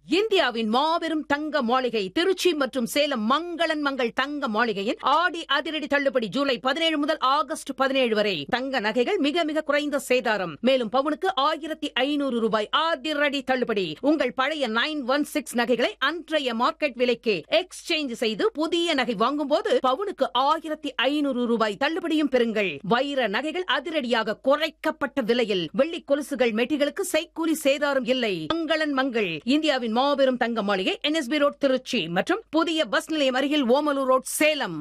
இந்தியாவின் மாபெரும் தங்க மாளிகை திருச்சி மற்றும் சேலம் மங்களன் மங்கள் தங்க மாளிகையின் ஆடி அதிரடி தள்ளுபடி ஜூலை பதினேழு முதல் ஆகஸ்ட் பதினேழு வரை தங்க நகைகள் மிக மிக குறைந்த சேதாரம் மேலும் பவுனுக்கு ஆயிரத்தி ஐநூறு ரூபாய் அதிரடி தள்ளுபடி உங்கள் பழைய நைன் ஒன் சிக்ஸ் நகைகளை அன்றைய மார்க்கெட் விலைக்கு எக்ஸ்சேஞ்ச் செய்து புதிய நகை வாங்கும்போது பவுனுக்கு ஆயிரத்தி ஐநூறு ரூபாய் தள்ளுபடியும் பெறுங்கள் வைர நகைகள் அதிரடியாக குறைக்கப்பட்ட விலையில் வெள்ளி கொலுசுகள் மெட்டிகளுக்கு செய்கூலி சேதாரம் இல்லை மங்களன் மங்கள் இந்தியாவின் மாபெரும் தங்க மாளிகை என்எஸ்பி ரோட் திருச்சி மற்றும் புதிய பஸ் நிலையம் அருகில் ஓமலூர் ரோட் சேலம்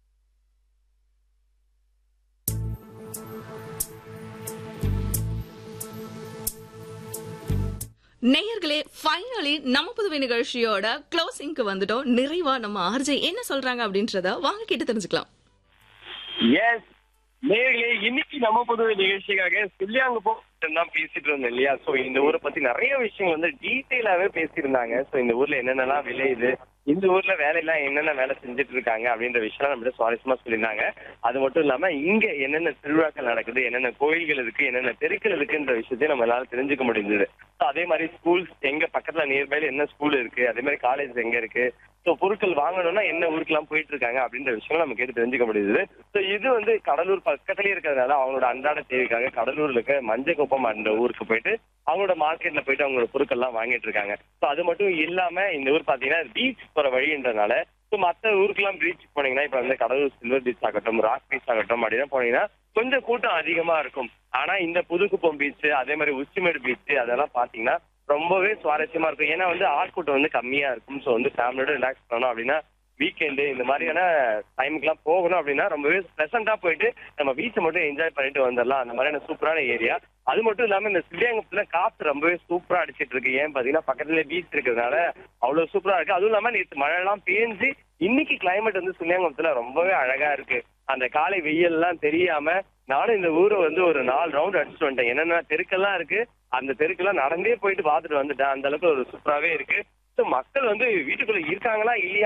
நேயர்களே ஃபைனலி நம்ம புதுவை நிகழ்ச்சியோட க்ளோசிங்க்கு வந்துட்டோம் நிறைவா நம்ம ஆர்ஜே என்ன சொல்றாங்க அப்படின்றத வாங்க கேட்டு தெரிஞ்சுக்கலாம் எஸ் நேர்களே இன்னைக்கு நம்ம புதுவை நிகழ்ச்சிக்காக சில்லியாங்க போ தான் பேசிட்டு இருந்தோம் இல்லையா சோ இந்த ஊரை பத்தி நிறைய விஷயங்கள் வந்து டீட்டெயிலாவே பேசியிருந்தாங்க சோ இந்த ஊர்ல என்னென்னலாம் விளையுது இந்த ஊர்ல வேலையெல்லாம் என்னென்ன வேலை செஞ்சுட்டு இருக்காங்க அப்படின்ற விஷயம் நம்மகிட்ட சுவாரஸ்யமா சொல்லியிருந்தாங்க அது மட்டும் இல்லாம இங்க என்னென்ன திருவிழாக்கள் நடக்குது என்னென்ன கோயில்கள் இருக்கு என்னென்ன தெருக்கள் இருக்குன்ற விஷயத்தையும் நம்ம எல்லாரும் தெரிஞ்சுக்க முடிஞ்சது So, அதே மாதிரி ஸ்கூல்ஸ் எங்க பக்கத்துல நியர்பைல என்ன ஸ்கூல் இருக்கு அதே மாதிரி காலேஜ் எங்க இருக்கு ஸோ பொருட்கள் வாங்கணும்னா என்ன ஊருக்குலாம் போயிட்டு இருக்காங்க அப்படின்ற விஷயம் நம்ம கேட்டு தெரிஞ்சுக்க முடியுது ஸோ இது வந்து கடலூர் பக்கத்துலயே இருக்கிறதுனால அவங்களோட அன்றாட தேவைக்காக கடலூர்ல இருக்க மஞ்சக்குப்பம் அந்த ஊருக்கு போயிட்டு அவங்களோட மார்க்கெட்ல போயிட்டு அவங்களோட பொருட்கள்லாம் வாங்கிட்டு இருக்காங்க ஸோ அது மட்டும் இல்லாம இந்த ஊர் பாத்தீங்கன்னா பீச் போற வழின்றனால ஸோ மற்ற ஊருக்குலாம் பீச் போனீங்கன்னா இப்ப வந்து கடலூர் சில்வர் பீச் ஆகட்டும் ராக் பீச் ஆகட்டும் அப்படின்னா போனீங்கன்னா கொஞ்சம் கூட்டம் அதிகமா இருக்கும் ஆனா இந்த புதுக்குப்பம் பீச் அதே மாதிரி உச்சிமேடு பீச் அதெல்லாம் பாத்தீங்கன்னா ரொம்பவே சுவாரஸ்யமா இருக்கும் ஏன்னா வந்து ஆட்கூட்டம் வந்து கம்மியா இருக்கும் ஸோ வந்து ஃபேமிலியோட ரிலாக்ஸ் பண்ணணும் அப்படின்னா வீக்கெண்டு இந்த மாதிரியான டைமுக்குலாம் போகணும் அப்படின்னா ரொம்பவே ப்ளசண்டா போயிட்டு நம்ம பீச்சை மட்டும் என்ஜாய் பண்ணிட்டு வந்துடலாம் அந்த மாதிரியான சூப்பரான ஏரியா அது மட்டும் இல்லாம இந்த சிலியாங்கத்துல காத்து ரொம்பவே சூப்பரா அடிச்சிட்டு இருக்கு ஏன் பாத்தீங்கன்னா பக்கத்துல பீச் இருக்கிறதுனால அவ்வளவு சூப்பரா இருக்கு அதுவும் இல்லாம நேற்று மழை எல்லாம் பேஞ்சு இன்னைக்கு கிளைமேட் வந்து சிலியாங்கத்துல ரொம்பவே அழகா இருக்கு அந்த காலை வெயில் எல்லாம் தெரியாம நானும் இந்த ஊரை வந்து ஒரு நாலு ரவுண்ட் அடிச்சுட்டு வந்துட்டேன் என்னென்ன தெருக்கெல்லாம் இருக்கு அந்த தெருக்கெல்லாம் நடந்தே போயிட்டு பார்த்துட்டு வந்துட்டேன் அந்த அளவுக்கு ஒரு சூப்பராவே இருக்கு So, மக்கள் வந்து வீட்டுக்குள்ள இருக்காங்களா இல்லையா